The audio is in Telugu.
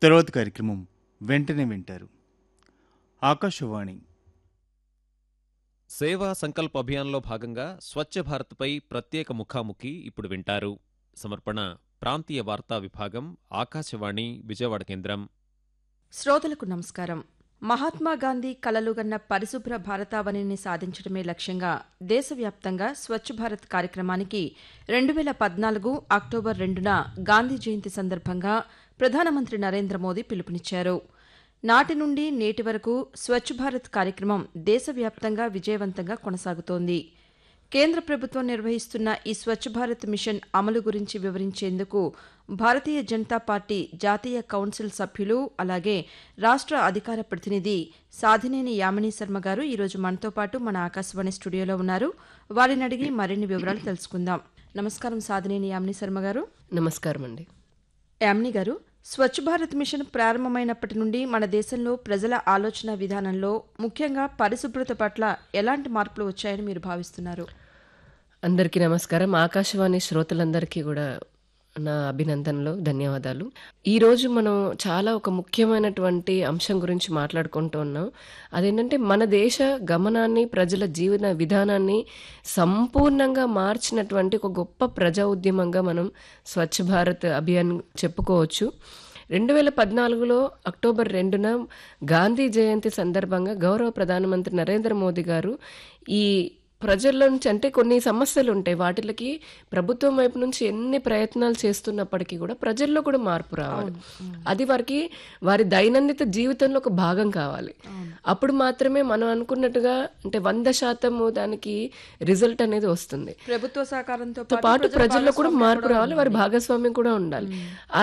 తర్వాత కార్యక్రమం వెంటనే వింటారు ఆకాశవాణి సేవా సంకల్ప్ అభియాన్లో భాగంగా స్వచ్ఛ భారత్పై ప్రత్యేక ముఖాముఖి ఇప్పుడు వింటారు సమర్పణ ప్రాంతీయ వార్తా విభాగం ఆకాశవాణి విజయవాడ కేంద్రం శ్రోతలకు నమస్కారం మహాత్మా గాంధీ కలలుగన్న పరిశుభ్ర భారతావనిని సాధించడమే లక్ష్యంగా దేశవ్యాప్తంగా స్వచ్ఛ భారత్ కార్యక్రమానికి రెండు వేల పద్నాలుగు అక్టోబర్ రెండున గాంధీ జయంతి సందర్భంగా ప్రధానమంత్రి నరేంద్ర మోదీ పిలుపునిచ్చారు నాటి నుండి నేటి వరకు స్వచ్ఛ భారత్ కార్యక్రమం దేశవ్యాప్తంగా విజయవంతంగా కొనసాగుతోంది కేంద్ర ప్రభుత్వం నిర్వహిస్తున్న ఈ స్వచ్ఛ భారత్ మిషన్ అమలు గురించి వివరించేందుకు భారతీయ జనతా పార్టీ జాతీయ కౌన్సిల్ సభ్యులు అలాగే రాష్ట్ర అధికార ప్రతినిధి సాధినేని యామిని శర్మ గారు ఈరోజు మనతో పాటు మన ఆకాశవాణి స్టూడియోలో ఉన్నారు వారిని అడిగి మరిన్ని వివరాలు తెలుసుకుందాం నమస్కారం సాధినేని యామిని శర్మ గారు నమస్కారం అండి యామిని గారు స్వచ్ఛ భారత్ మిషన్ ప్రారంభమైనప్పటి నుండి మన దేశంలో ప్రజల ఆలోచన విధానంలో ముఖ్యంగా పరిశుభ్రత పట్ల ఎలాంటి మార్పులు వచ్చాయని మీరు భావిస్తున్నారు అందరికీ నమస్కారం ఆకాశవాణి శ్రోతలందరికీ కూడా నా అభినందనలు ధన్యవాదాలు ఈ రోజు మనం చాలా ఒక ముఖ్యమైనటువంటి అంశం గురించి మాట్లాడుకుంటూ ఉన్నాం అదేంటంటే మన దేశ గమనాన్ని ప్రజల జీవన విధానాన్ని సంపూర్ణంగా మార్చినటువంటి ఒక గొప్ప ప్రజా ఉద్యమంగా మనం స్వచ్ఛ భారత్ అభియాన్ చెప్పుకోవచ్చు రెండు వేల పద్నాలుగులో అక్టోబర్ రెండున గాంధీ జయంతి సందర్భంగా గౌరవ ప్రధానమంత్రి నరేంద్ర మోదీ గారు ఈ ప్రజల్లో నుంచి అంటే కొన్ని సమస్యలు ఉంటాయి వాటికి ప్రభుత్వం వైపు నుంచి ఎన్ని ప్రయత్నాలు చేస్తున్నప్పటికీ కూడా ప్రజల్లో కూడా మార్పు రావాలి అది వారికి వారి దైనందిత జీవితంలో ఒక భాగం కావాలి అప్పుడు మాత్రమే మనం అనుకున్నట్టుగా అంటే వంద శాతము దానికి రిజల్ట్ అనేది వస్తుంది ప్రభుత్వ సహకారంతో తో పాటు ప్రజల్లో కూడా మార్పు రావాలి వారి భాగస్వామ్యం కూడా ఉండాలి